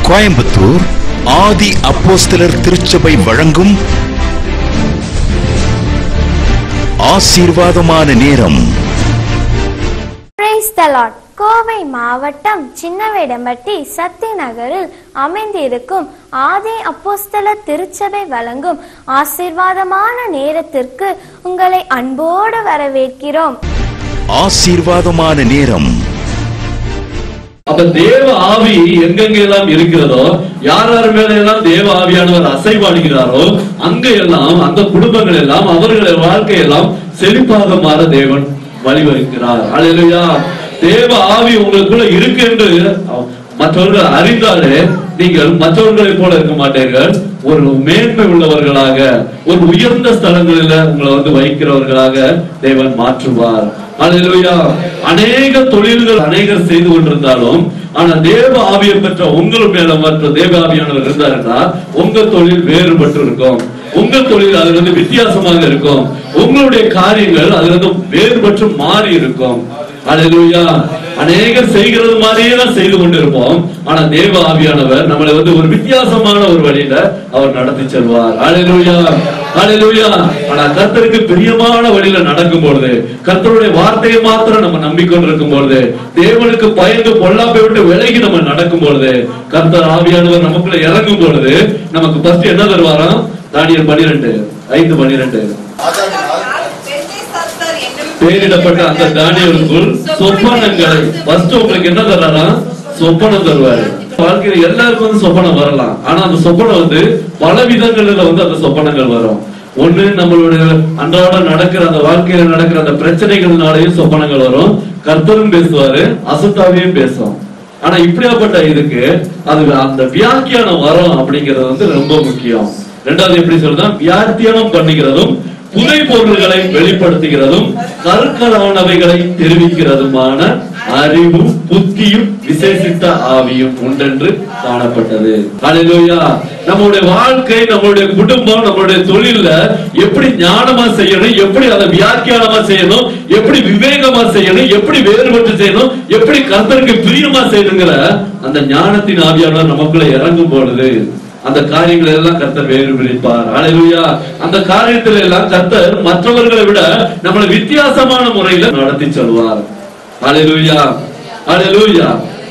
கோயம்புத்தூர் ஆதி அப்போஸ்தலர் திருச்சபை வழங்கும் ஆசீர்வாதமான நேரம் பிரைஸ் த லார்ட் கோவை மாவட்டம் சின்னவேடம்பட்டி சக்தி நகரில் அமைந்திருக்கும் ஆதி அப்போஸ்தல திருச்சபை வழங்கும் ஆசீர்வாதமான நேரத்திற்கு உங்களை அன்போடு வரவேற்கிறோம் ஆசீர்வாதமான நேரம் அப்ப தேவ ஆவி எங்கெங்க எல்லாம் இருக்கிறதோ யார் யார் மேல எல்லாம் தேவ ஆவியானவர் அசைவாடுகிறாரோ அங்க எல்லாம் அந்த குடும்பங்கள் எல்லாம் அவர்களுடைய வாழ்க்கை எல்லாம் செழிப்பாக மாற தேவன் வழிவகுக்கிறார் அல்லேலூயா தேவ ஆவி உங்களுக்குள்ள இருக்கு என்று மற்றவர்கள் அறிந்தாலே நீங்கள் மற்றவர்களைப் போல இருக்க மாட்டீர்கள் ஒரு மேன்மை உள்ளவர்களாக ஒரு உயர்ந்த ஸ்தலங்களில உங்களை வந்து வைக்கிறவர்களாக தேவன் மாற்றுவார் அல்லேலூயா அநேக தொழில்கள் அநேகர் செய்து கொண்டிருந்தாலும் ஆனா தேவ ஆவியை பெற்ற உங்கள் மேல மற்ற தேவ ஆவியானவர் இருந்தாருன்னா உங்க தொழில் வேறுபட்டு இருக்கும் உங்க தொழில் அதுல இருந்து வித்தியாசமாக இருக்கும் உங்களுடைய காரியங்கள் அதுல இருந்து வேறுபட்டு மாறி இருக்கும் அல்லேலூயா அநேகர் செய்கிறது மாதிரியே தான் செய்து கொண்டிருப்போம் ஆனா தேவ ஆவியானவர் நம்மளை வந்து ஒரு வித்தியாசமான ஒரு வழியில அவர் நடத்தி செல்வார் அல்லேலூயா அல்லேலூயா ஆனா கர்த்தருக்கு பிரியமான வழியில நடக்கும் பொழுது கர்த்தருடைய வார்த்தையை மாத்திரம் நம்ம நம்பிக்கொண்டிருக்கும் பொழுது தேவனுக்கு பயந்து பொல்லாப்பை விட்டு விலகி நம்ம நடக்கும் பொழுது கர்த்தர் ஆவியானவர் நமக்குள்ள இறங்கும் பொழுது நமக்கு ஃபர்ஸ்ட் என்ன தருவாராம் தானியல் பனிரெண்டு ஐந்து பனிரெண்டு பெயரிடப்பட்ட அந்த தானியலுக்குள் சொப்பனங்களை ஃபர்ஸ்ட் உங்களுக்கு என்ன தர்றாரா சொப்பனம் தருவாரு வாழ்க்கையில எல்லாருக்கும் வந்து சொப்பனம் வரலாம் ஆனா அந்த சொப்பனம் வந்து பல விதங்கள்ல வந்து அந்த சொப்பனங்கள் வரும் ஒண்ணு நம்மளுடைய அன்றாட நடக்கிற அந்த வாழ்க்கையில நடக்கிற அந்த பிரச்சனைகள்னாலையும் சொப்பனங்கள் வரும் கர்த்தரும் பேசுவாரு அசுத்தாவையும் பேசும் ஆனா இப்படியாப்பட்ட இதுக்கு அது அந்த வியாக்கியானம் வரும் அப்படிங்கிறது வந்து ரொம்ப முக்கியம் ரெண்டாவது எப்படி சொல்றா வியாக்கியானம் பண்ணுகிறதும் புதை பொருள்களை வெளிப்படுத்துகிறதும் கற்களானவைகளை தெரிவிக்கிறதுமான அறிவும் புத்தியும் விசேஷித்த ஆவியும் உண்டென்று காணப்பட்டது அல்லேலூயா நம்மளுடைய வாழ்க்கை நம்மளுடைய குடும்பம் நம்மளுடைய தொழில்ல எப்படி ஞானமா செய்யணும் எப்படி அதை வியாக்கியானமா செய்யணும் எப்படி விவேகமா செய்யணும் எப்படி வேறுபட்டு செய்யணும் எப்படி கர்த்தருக்கு பிரியமா செய்யணுங்கிற அந்த ஞானத்தின் ஆவியானவர் நமக்குள்ள இறங்கும் பொழுது அந்த காரியங்களை எல்லாம் கர்த்தர் வேறு பிரிப்பார் அலையா அந்த காரியத்துல எல்லாம் கர்த்தர் மற்றவர்களை விட நம்மளை வித்தியாசமான முறையில நடத்தி செல்வார் அலையா அலையா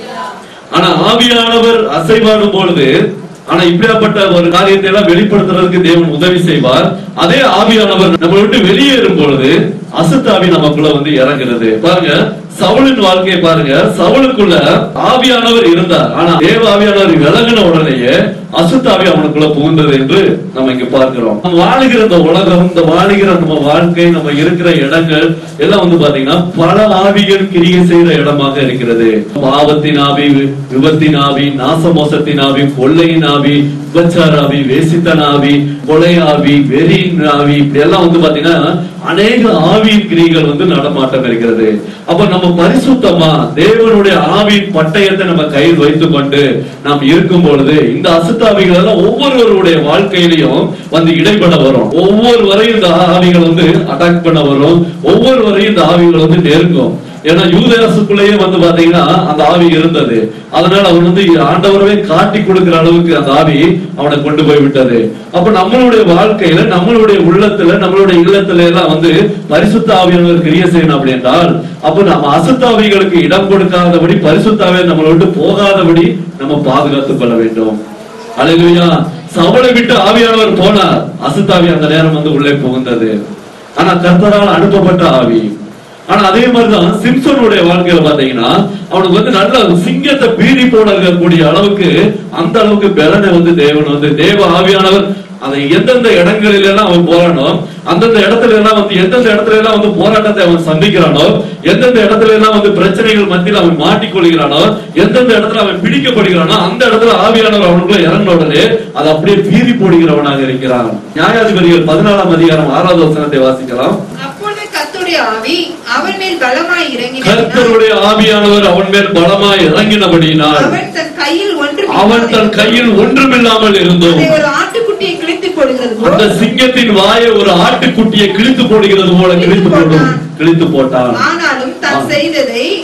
ஆனா ஆவியானவர் அசைவாடும் பொழுது ஆனா இப்படியாப்பட்ட ஒரு காரியத்தை எல்லாம் வெளிப்படுத்துறதுக்கு தேவன் உதவி செய்வார் அதே ஆவியானவர் நம்மளை விட்டு வெளியேறும் பொழுது அசுத்தாவி நமக்குள்ள வந்து இறங்குறது பாருங்க சவுலின் வாழ்க்கையை பாருங்க சவுலுக்குள்ள ஆவியானவர் இருந்தார் ஆனா தேவ ஆவியானவர் விலகின உடனேயே அசுத்தாவி அவனுக்குள்ள புகுந்தது என்று நம்ம இங்க பார்க்கிறோம் நம்ம வாழுகிற இந்த உலகம் இந்த வாழுகிற நம்ம வாழ்க்கை நம்ம இருக்கிற இடங்கள் எல்லாம் வந்து பாத்தீங்கன்னா பல ஆவிகள் கிரியை செய்யற இடமாக இருக்கிறது பாவத்தின் ஆவி விபத்தின் ஆவி நாசமோசத்தின் ஆவி கொள்ளையின் ஆவி விபச்சார ஆவி வேசித்தன் ஆவி கொலை ஆவி வெறியின் ஆவி இப்படி எல்லாம் வந்து பாத்தீங்கன்னா அநேக ஆவியின் கிரிகள் வந்து நடமாட்டம் இருக்கிறது அப்ப நம்ம பரிசுத்தமா தேவனுடைய ஆவியின் பட்டயத்தை நம்ம கையில் வைத்துக் கொண்டு நாம் இருக்கும் பொழுது இந்த அசுத்தாவிகள் எல்லாம் ஒவ்வொருவருடைய வாழ்க்கையிலையும் வந்து இடைப்பட வரும் ஒவ்வொருவரையும் இந்த ஆவிகள் வந்து அட்டாக் பண்ண வரும் ஒவ்வொருவரையும் இந்த ஆவிகள் வந்து நெருங்கும் ஏன்னா யூதேசுக்குள்ளேயே வந்து பாத்தீங்கன்னா அந்த ஆவி இருந்தது அதனால அவன் வந்து ஆண்டவரவே காட்டி கொடுக்கிற அளவுக்கு அந்த ஆவி அவனை கொண்டு போய் விட்டது அப்ப நம்மளுடைய வாழ்க்கையில நம்மளுடைய உள்ளத்துல நம்மளுடைய இல்லத்துல எல்லாம் வந்து பரிசுத்த ஆவியானவர் கிரிய செய்யணும் அப்படி என்றால் அப்ப நம்ம அசுத்தாவிகளுக்கு இடம் கொடுக்காதபடி பரிசுத்தாவே நம்மளை விட்டு போகாதபடி நம்ம பாதுகாத்துக் கொள்ள வேண்டும் அலையா சவளை விட்டு ஆவியானவர் போனார் அசுத்தாவி அந்த நேரம் வந்து உள்ளே புகுந்தது ஆனா கர்த்தரால் அனுப்பப்பட்ட ஆவி ஆனா அதே மாதிரிதான் சிம்சனுடைய வாழ்க்கையில பாத்தீங்கன்னா அவனுக்கு வந்து நல்ல சிங்கத்தை பீடி போடக்கூடிய அளவுக்கு அந்த அளவுக்கு பலனை வந்து தேவன் வந்து தேவ ஆவியானவர் அதை எந்தெந்த இடங்களில் எல்லாம் அவன் போறானோ அந்தந்த இடத்துல எல்லாம் வந்து எந்தெந்த இடத்துல எல்லாம் வந்து போராட்டத்தை அவன் சந்திக்கிறானோ எந்தெந்த இடத்துல எல்லாம் வந்து பிரச்சனைகள் மத்தியில் அவன் மாட்டிக்கொள்கிறானோ எந்தெந்த இடத்துல அவன் பிடிக்கப்படுகிறானோ அந்த இடத்துல ஆவியானவர் அவனுக்குள்ள இறங்கின உடனே அதை அப்படியே பீறி போடுகிறவனாக இருக்கிறான் நியாயாதிபதிகள் பதினாலாம் அதிகாரம் ஆறாவது வசனத்தை வாசிக்கலாம் அப்பொழுது கர்த்தருடைய ஆவி அவன் மேல் பலமாய் இறங்கினார் கர்த்தருடைய ஆவியானவர் அவன் மேல் பலமாய் இறங்கினபடியினால் அவன் தன் கையில் ஒன்று அவன் தன் கையில் ஒன்றுமில்லாமல் இருந்தும் அதை ஒரு ஆட்டுக்குட்டியை கிழித்து போடுகிறது போல் அந்த சிங்கத்தின் வாயை ஒரு ஆட்டுக்குட்டியை கிழித்து போடுகிறது போல கிழித்து போடும் கிழித்து போட்டான் ஆனாலும் தான் ஆ. செய்ததை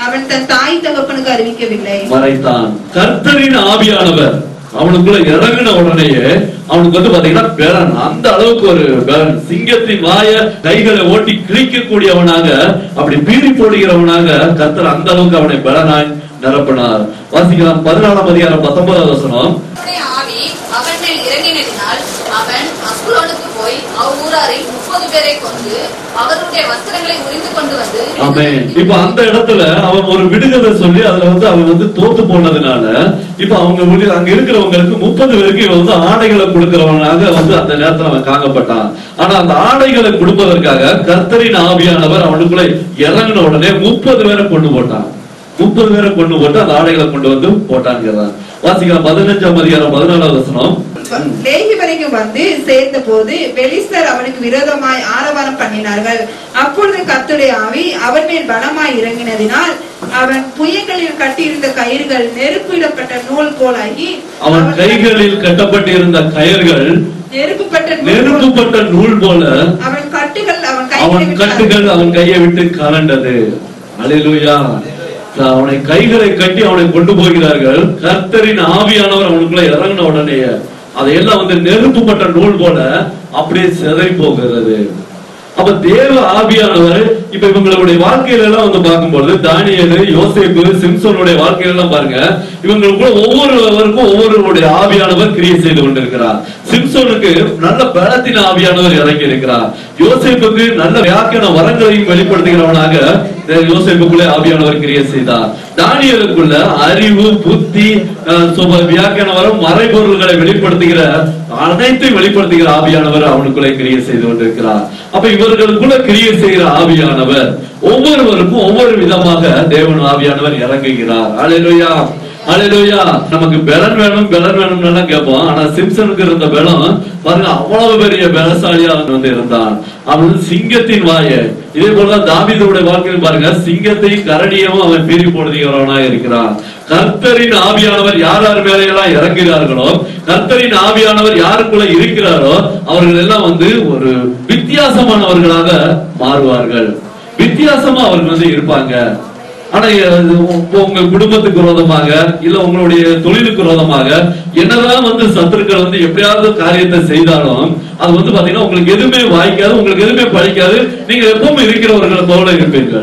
அவன் தன் தாய் தகப்பனுக்கு அறிவிக்கவில்லை மறைத்தான் கர்த்தரின் ஆவியானவர் அவனுக்குள்ள இறங்கின உடனேயே அவனுக்கு வந்து பாத்தீங்கன்னா பெலன் அந்த அளவுக்கு ஒரு பெலன் சிங்கத்தின் வாய கைகளை ஓட்டி கிழிக்கக்கூடியவனாக அப்படி பீறி போடுகிறவனாக கர்த்தர் அந்த அளவுக்கு அவனை பெலனாய் நிரப்பினார் வாசிக்கலாம் பதினாலாம் அதிகாரம் பத்தொன்பதாவது வசனம் கர்த்தருடைய ஆவி அவன் மேல் இறங்கினதினால் அவன் அஸ்குலோனுக்கு போய் அவ்வூராரில் முப்பது பேரை கொண்டு அவர்களுடைய வஸ்திரங்களை உரிந்து கொண்டு வந்து ஆமென் இப்ப அந்த இடத்துல அவன் ஒரு விடுகதை சொல்லி அதுல வந்து அவன் வந்து தோத்து போனதுனால இப்ப அவங்க உள்ள- அங்க இருக்கிறவங்களுக்கு முப்பது பேருக்கு இவன் வந்து ஆடைகளை கொடுக்கிறவனாக வந்து அந்த நேரத்துல அவன் காங்கப்பட்டான் ஆனா அந்த ஆடைகளை கொடுப்பதற்காக கர்த்தரின் ஆவியானவர் அவனுக்குள்ள இறங்கின உடனே முப்பது பேரை கொண்டு போட்டான் முப்பது பேரை கொண்டு போட்டு அந்த ஆடைகளை கொண்டு வந்து போட்டாங்கிறான் வாசிக்கலாம் பதினஞ்சாம் அதிகாரம் பதினாலாவது வசனம் லேகி வரைக்கும் வந்து சேர்ந்த போது பெலிஸ்தர் அவனுக்கு விரோதமாய் ஆரவாரம் பண்ணினார்கள் அப்பொழுது கர்த்தருடைய ஆவி அவன் மேல் பலமாய் இறங்கினதினால் அவன் புயங்களில் கட்டியிருந்த கயிறுகள் நெருப்பிடப்பட்ட நூல் போலாகி அவன் கைகளில் கட்டப்பட்டிருந்த கயர்கள் நெருப்புப்பட்ட நூல் போல் நெருக்கப்பட்ட நூல் போல அவன் கட்டுகள் அவன் அவன் கைகளில் கட்டுகள் அவன் கையை விட்டு கலண்டது அலையிலுயா அவனை கைகளை கட்டி அவனை கொண்டு போகிறார்கள் கர்த்தரின் ஆவியானவர் அவனுக்குள்ள இறங்கின உடனே அதையெல்லாம் வந்து நெருப்புப்பட்ட நூல் போல அப்படியே சிதறி போகிறது அப்ப தேவ ஆவியானவர் இப்ப இவங்களுடைய வாழ்க்கையில எல்லாம் வந்து பார்க்கும்போது தானியேலு யோசேப்பு சிம்சோனுடைய வாழ்க்கையில எல்லாம் பாருங்க இவங்களுக்குள்ள ஒவ்வொருவருக்கும் ஒவ்வொருவருடைய ஆவியானவர் கிரியை செய்து கொண்டிருக்கிறார் சிம்சோனுக்கு நல்ல பலத்தின் ஆவியானவர் இறங்கி இருக்கிறார் யோசேப்புக்கு நல்ல வியாக்கியான வரங்களையும் வெளிப்படுத்துகிறவனாக இந்த யோசேப்புக்குள்ளே ஆவியானவர் கிரியை செய்தார் தானியலுக்குள்ள அறிவு புத்தி அஹ், சுப வியாக்கியான வரம் மறைபொருள்களை வெளிப்படுத்துகிற அனைத்தையும் வெளிப்படுத்துகிற ஆவியானவர் அவனுக்குள்ளே கிரியை செய்து கொண்டிருக்கிறார் அப்ப இவர்களுக்குள்ள கிரியை செய்கிற ஆவியானவர் ஒவ்வொருவருக்கும் ஒவ்வொரு விதமாக தேவன் ஆவியானவர் இறங்குகிறார் அலையிலுயா அலையிலுயா நமக்கு பெலன் வேணும் பெலன் வேணும்னு எல்லாம் கேட்போம் ஆனா சிம்சனுக்கு இருந்த பெலம் பாருங்க அவ்வளவு பெரிய பலசாலியா அவன் வந்து இருந்தான் அவன் வந்து சிங்கத்தின் வாய இதே போலதான் தாவீதுடைய வாழ்க்கையில் பாருங்க சிங்கத்தையும் கரடியவும் அவன் பீறி போடுகிறவனா இருக்கிறான் கர்த்தரின் ஆவியானவர் யார் யார் மேல எல்லாம் இறங்குகிறார்களோ கர்த்தரின் ஆவியானவர் யாருக்குள்ள இருக்கிறாரோ அவர்கள் எல்லாம் வந்து ஒரு வித்தியாசமானவர்களாக மாறுவார்கள் வித்தியாசமா அவர்கள் வந்து இருப்பாங்க ஆனா இது உங்க உங்க குடும்பத்துக்கு விரோதமாக இல்ல உங்களுடைய தொழிலுக்கு விரோதமாக என்னதான் வந்து சத்துருக்கள் வந்து எப்படியாவது காரியத்தை செய்தாலும் அது வந்து பாத்தீங்கன்னா உங்களுக்கு எதுவுமே வாய்க்காது உங்களுக்கு எதுவுமே பழிக்காது நீங்க எப்பவுமே இருக்கிறவர்களை போல இருப்பீர்கள்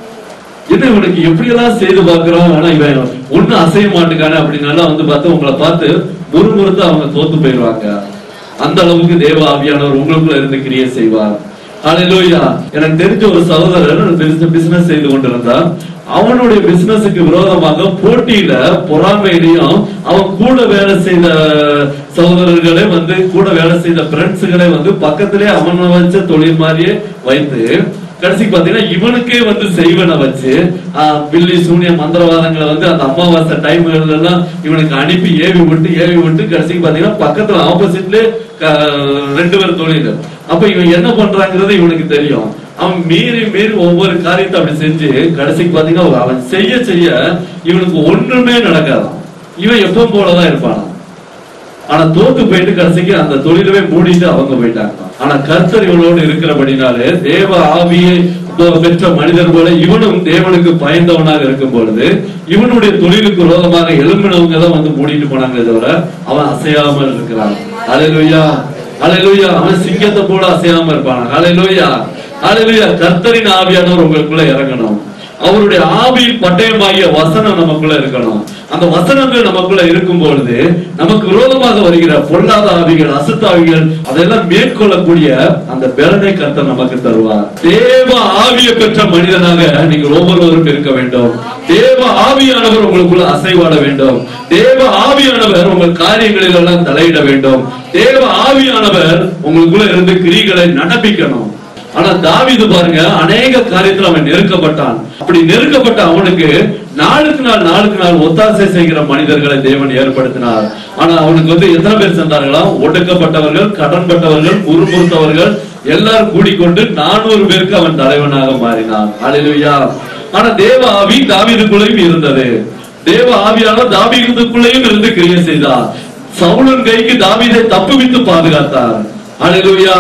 என்ன இவனுக்கு எப்படியெல்லாம் செய்து பார்க்கிறோம் ஆனா இவன் ஒண்ணு அசைய மாட்டுக்கானே அப்படின்னால வந்து பார்த்து உங்களை பார்த்து முறுமுறுத்து அவங்க தோத்து போயிடுவாங்க அந்த அளவுக்கு தேவ ஆவியானவர் உங்களுக்குள்ள இருந்து கிரியை செய்வார் ஹalleluya எனக்கு தெரிஞ்ச ஒரு சகோதரர் பிசினஸ் செய்து கொண்டிருந்தார் அவனுடைய பிசினஸுக்கு விரோதமாக போட்டியில பொறாமையிலையும் அவன் கூட வேலை செய்த சகோதரர்களே வந்து கூட வேலை செய்த ஃப்ரெண்ட்ஸுகளே வந்து பக்கத்திலே அவனை வச்ச தொழில் மாதிரியே வைத்து கடைசிக்கு பாத்தீங்கன்னா இவனுக்கே வந்து செய்வனை வச்சு ஆஹ், பில்லி சூனிய மந்திரவாதங்களை வந்து அந்த அமாவாசை டைம்கள் எல்லாம் இவனுக்கு அனுப்பி ஏவி விட்டு ஏவி விட்டு கடைசிக்கு பாத்தீங்கன்னா பக்கத்துல ஆப்போசிட்ல ரெண்டு பேர் தொழில் அப்ப இவன் என்ன பண்றாங்கிறது இவனுக்கு தெரியும் அவன் மீறி மீறி ஒவ்வொரு காரியத்தை அப்படி செஞ்சு கடைசிக்கு பாத்தீங்கன்னா அவன் செய்ய செய்ய இவனுக்கு ஒண்ணுமே நடக்காதான் இவன் எப்பவும் போலதான் இருப்பானாம் ஆனா தோத்து போயிட்டு கடைசிக்கு அந்த தொழிலவே மூடிட்டு அவங்க போயிட்டாங்க ஆனா கர்த்தர் இவனோடு இருக்கிறபடினாலே தேவ ஆவியை பெ- பெற்ற மனிதர் போல இவனும் தேவனுக்கு பயந்தவனாக இருக்கும் பொழுது இவனுடைய தொழிலுக்கு விரோதமாக எழும்பினவங்க தான் வந்து மூடிட்டு போனாங்களே தவிர அவன் அசையாமல் இருக்கிறான் அலையிலுயா அலையிலுயா அவன் சிங்கத்தை போல அசையாம இருப்பான் அலையிலுயா அலையிலுயா கர்த்தரின் ஆவியானவர் உங்களுக்குள்ள இறங்கணும் அவருடைய ஆவியின் பட்டயமாகிய வசனம் நமக்குள்ள இருக்கணும் அந்த வசனங்கள் நமக்குள்ள இருக்கும் பொழுது நமக்கு விரோதமாக வருகிற பொல்லாத ஆவிகள் அசுத்தாவிகள் அதெல்லாம் மேற்கொள்ளக்கூடிய அந்த பெலனை கர்த்தர் நமக்கு தருவார் தேவ ஆவியை பெற்ற மனிதனாக நீங்கள் ஒவ்வொருவரும் இருக்க வேண்டும் தேவ ஆவியானவர் உங்களுக்குள்ள அசைவாட வேண்டும் தேவ ஆவியானவர் உங்கள் காரியங்களில் எல்லாம் தலையிட வேண்டும் தேவ ஆவியானவர் உங்களுக்குள்ள இருந்து கிரிகளை நடப்பிக்கணும் ஆனா தாவீது பாருங்க அநேக காரியத்துல அவன் நெருக்கப்பட்டான் அப்படி நெருக்கப்பட்ட அவனுக்கு நாளுக்கு நாள் நாளுக்கு நாள் ஒத்தாசை செய்கிற மனிதர்களை தேவன் ஏற்படுத்தினார் ஆனா அவனுக்கு வந்து எத்தனை பேர் சென்றார்களாம் ஒடுக்கப்பட்டவர்கள் கடன்பட்டவர்கள் முறுமுறுத்தவர்கள் எல்லாரும் கூடிக்கொண்டு நானூறு பேருக்கு அவன் தலைவனாக மாறினான் அலையிலுயா ஆனா தேவ ஆவி தாவீதுக்குள்ளேயும் இருந்தது தேவ ஆவியானவர் தாவீதுக்குள்ளேயும் இருந்து கிரியை செய்தார் சவுலன் கைக்கு தாவீதை தப்புவித்து பாதுகாத்தார் அலையிலுயா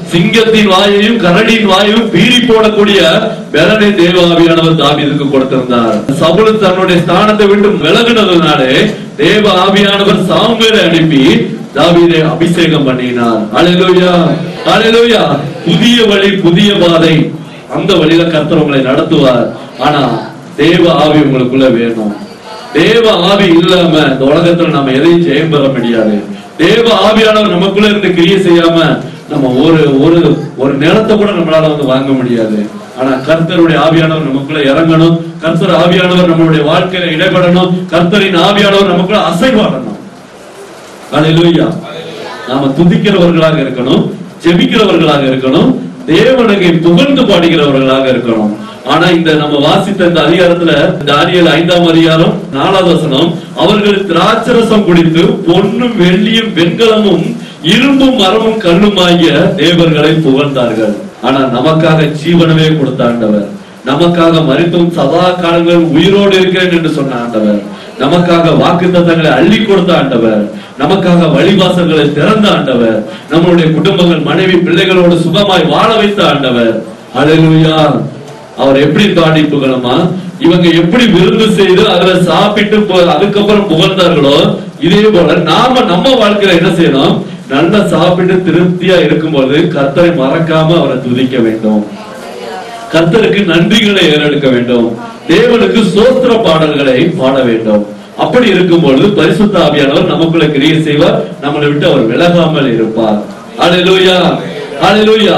சிங்கத்தின் வாயையும் கரடியின் வாயையும் பீறி போடக்கூடிய பலனை தேவாவியானவர் தாவீதுக்கு கொடுத்திருந்தார் சவுல் தன்னுடைய ஸ்தானத்தை விட்டு விலகினதுனாலே தேவ ஆவியானவர் சாமுவேலை அனுப்பி தாவீதை அபிஷேகம் பண்ணினார் அலையிலோயா அலையிலோயா புதிய வழி புதிய பாதை அந்த வழியில கர்த்தர் உங்களை நடத்துவார் ஆனா தேவ ஆவி உங்களுக்குள்ள வேணும் தேவ ஆவி இல்லாம இந்த உலகத்துல நம்ம எதையும் ஜெயம் பெற முடியாது தேவ ஆவியானவர் நமக்குள்ள இருந்து கிரியை செய்யாம நம்ம ஒரு ஒரு ஒரு நிலத்தை கூட நம்மளால வந்து வாங்க முடியாது ஆனா கர்த்தருடைய ஆவியானவர் நமக்குள்ள இறங்கணும் கர்த்தர் ஆவியானவர் நம்மளுடைய வாழ்க்கையில இடைபடணும் கர்த்தரின் ஆவியானவர் நமக்குள்ள அசைவாடணும் அல்லேலூயா நாம துதிக்கிறவர்களாக இருக்கணும் ஜெபிக்கிறவர்களாக இருக்கணும் தேவனுக்கு புகழ்ந்து பாடுகிறவர்களாக இருக்கணும் ஆனா இந்த நம்ம வாசித்த இந்த அதிகாரத்துல தானியல் ஐந்தாம் அதிகாரம் நாலாவது வசனம் அவர்கள் திராட்சரசம் குடித்து பொன்னும் வெள்ளியும் வெண்கலமும் இரும்பும் மரமும் கல்லுமாகிய தேவர்களை புகழ்ந்தார்கள் ஆனா நமக்காக ஜீவனமே கொடுத்த ஆண்டவர் நமக்காக மறித்தும் சதா காலங்கள் உயிரோடு இருக்கிறேன் என்று சொன்ன ஆண்டவர் நமக்காக வாக்கு தத்தங்களை அள்ளி கொடுத்த ஆண்டவர் நமக்காக வழிவாசல்களை திறந்த ஆண்டவர் நம்மளுடைய குடும்பங்கள் மனைவி பிள்ளைகளோடு சுகமாய் வாழ வைத்த ஆண்டவர் அழலுயா அவர் எப்படி தாண்டி புகழமா இவங்க எப்படி விருந்து செய்து அதுல சாப்பிட்டு போ- அதுக்கப்புறம் புகழ்ந்தார்களோ இதே போல நாம நம்ம வாழ்க்கையில என்ன செய்யணும் நல்லா சாப்பிட்டு திருப்தியா இருக்கும்போது கர்த்தரை மறக்காம அவரை துதிக்க வேண்டும் கர்த்தருக்கு நன்றிகளை ஏறெடுக்க வேண்டும் தேவனுக்கு சோத்திர பாடல்களை பாட வேண்டும் அப்படி இருக்கும்பொழுது பரிசுத்த ஆவியானவர் நமக்குள்ள கிரியை செய்வார் நம்மளை விட்டு அவர் விலகாமல் இருப்பார் அல்லேலூயா அல்லேலூயா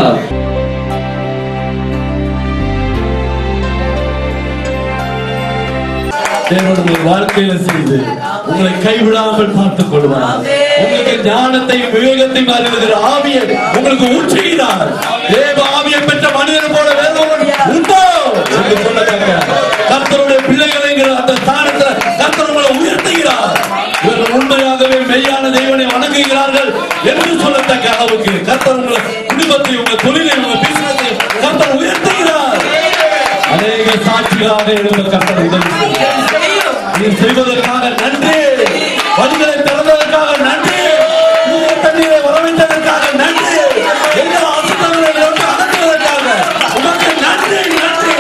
தேவனுடைய வாழ்க்கையில செய்து உங்களை கைவிடாமல் பார்த்துக் கொள்வார் உங்களுக்கு ஞானத்தையும் விவேகத்தையும் அறிவுகிற ஆவியை உங்களுக்கு ஊற்றுகிறார் தேவ ஆவியை பெற்ற மனிதன் போல வேறு உண்டோ என்று சொல்லத்தக்க கர்த்தருடைய பிள்ளைகளைங்கிற அந்த ஸ்தானத்துல கர்த்தர் உங்களை உயர்த்துகிறார் இவர்கள் உண்மையாகவே மெய்யான தேவனை வணங்குகிறார்கள் என்று சொல்லத்தக்க அளவுக்கு கர்த்தர் உங்களை குடும்பத்தை உங்க தொழிலை உங்க பிசினஸை கர்த்தர் உயர்த்துகிறார் அநேக சாட்சிகளாக எழுந்த கர்த்தர் உதவி செய்கிறார். நீ செய்வதற்காக நன்றி வழிகளை திறந்ததற்காக நன்றி தூய தண்ணீரை வரவைத்ததற்காக நன்றி எங்கள் அசுத்தங்களை விட்டு அகற்றுவதற்காக உமக்கு நன்றி நன்றி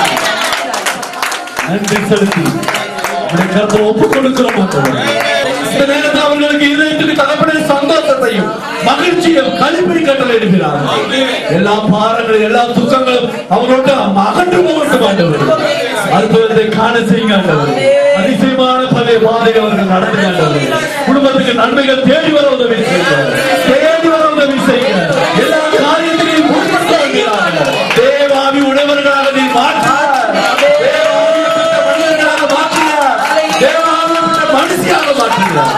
நன்றி செலுத்தி உடைய கருத்தை ஒப்புக் கொடுக்கிறோம் ஆண்டவரே. இந்த நேரத்தில் அவர்களுக்கு இதயத்துக்கு தகப்படைய சந்தோஷத்தையும் மகிழ்ச்சியும் கழிப்பை கட்டளை இடுகிறார் எல்லா பாரங்களும் எல்லா துக்கங்களும் அவர்களோட அகன்று போகட்டும் ஆண்டவர் அற்புதத்தை காண செய்யுங்க ஆண்டவர் அதிசயமான பல பாதைகள் அவர்கள் நடந்து ஆண்டவர் குடும்பத்துக்கு நன்மைகள் தேடி வர உதவி செய்யுங்க தேடி வர உதவி செய்யுங்க எல்லா காரியத்திலையும் முற்படுத்த வேண்டியதாக தேவாவி உடையவர்களாக நீ மாற்றார் தேவாவி பெற்ற மனிதர்களாக மாற்றுகிறார் தேவாவி பெற்ற மனுஷியாக மாற்றுகிறார்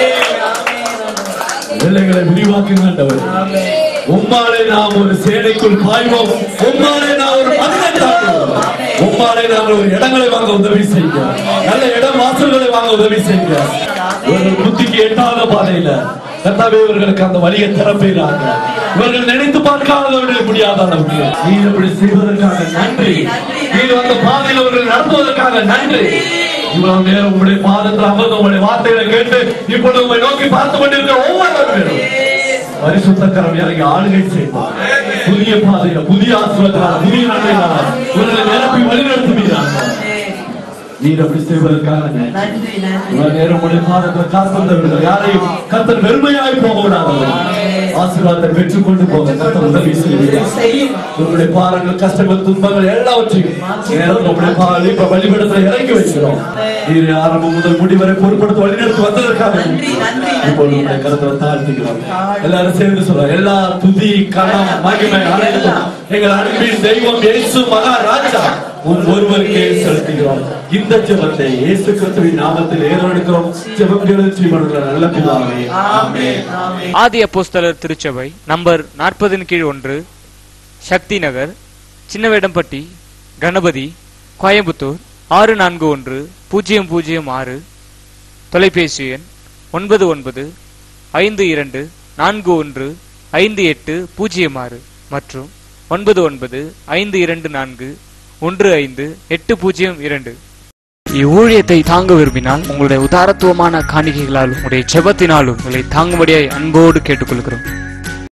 எல்லைகளை விரிவாக்குகின்றவர் உம்மாலே நாம் ஒரு சேனைக்குள் பாய்வோம் உம்மாலே நாம் ஒரு மதிலை தாக்குவோம் உம்மாலே நாங்கள் ஒரு இடங்களை வாங்க உதவி செய்ய நல்ல இடம் வாசல்களை வாங்க உதவி செய்ய இவர்கள் புத்திக்கு எட்டாத பாதையில கர்த்தாவே இவர்களுக்கு அந்த வழியை திறப்பீராங்க இவர்கள் நினைத்து பார்க்காதவர்கள் முடியாத அளவுக்கு நீ இப்படி செய்வதற்காக நன்றி நீ அந்த பாதையில் அவர்கள் நடத்துவதற்காக நன்றி இவ்வளவு நேரம் உங்களுடைய பாதத்தில் அமர்ந்து உங்களுடைய வார்த்தைகளை கேட்டு இப்பொழுது உங்களை நோக்கி பார்த்து கொண்டிருக்கிற ஒவ்வொருவரும் பரிசுத்த கரம் இறங்கி ஆளுகை செய்வார் புதிய பாதையில புதிய ஆசிரியர்களால் புதிய நன்மைகளால் இவர்களை நிரப்பி வழிநடத்துவீராக நீர் அப்படி செய்வதற்காக நன்றி இவ்வளவு நேரம் உங்களுடைய பாதத்தில் காத்திருந்தவர்கள் யாரையும் கத்தர் வெறுமையாய் போக விடாதவர்கள் ஆசீர்வாதத்தை பெற்றுக்கொண்டு போக கத்தர் உதவி செய்வீர்கள் உங்களுடைய பாரங்கள் கஷ்டங்கள் துன்பங்கள் எல்லாவற்றையும் நேரத்தில் உங்களுடைய பால் இப்ப வழிபடத்தில் இறங்கி வைக்கிறோம் நீர் ஆரம்பம் முதல் முடிவரை பொறுப்படுத்த வழிநடத்தி வந்ததற்காக இப்பொழுது உங்களுடைய கருத்தை தாழ்த்துகிறோம் எல்லாரும் சேர்ந்து சொல்றோம் எல்லா துதி கணம் மகிமை அனைத்தும் எங்கள் அன்பின் தெய்வம் இயேசு மகாராஜா உன் ஒருவருக்கே செலுத்துகிறோம் இந்த ஜெபத்தை இயேசு கிறிஸ்துவின் நாமத்தில் ஏறெடுக்கிறோம் ஜெபம் ஜீவனுள்ள நல்ல பிதாவே ஆமென் ஆதி அப்போஸ்தலர் திருச்சபை நம்பர் நாற்பதின் கீழ் ஒன்று சக்தி நகர் சின்னவேடம்பட்டி கணபதி கோயம்புத்தூர் ஆறு நான்கு ஒன்று பூஜ்ஜியம் பூஜ்ஜியம் ஆறு தொலைபேசி எண் ஒன்பது ஒன்பது ஐந்து இரண்டு நான்கு ஒன்று ஐந்து எட்டு பூஜ்ஜியம் ஆறு மற்றும் ஒன்பது ஒன்பது ஐந்து இரண்டு நான்கு ஒன்று ஐந்து எட்டு பூஜ்ஜியம் இரண்டு இவ்வூழியத்தை தாங்க விரும்பினால் உங்களுடைய உதாரத்துவமான காணிக்கைகளாலும் உங்களுடைய ஜெபத்தினாலும் உங்களை தாங்கும்படியாய் அன்போடு கேட்டுக்கொள்கிறோம்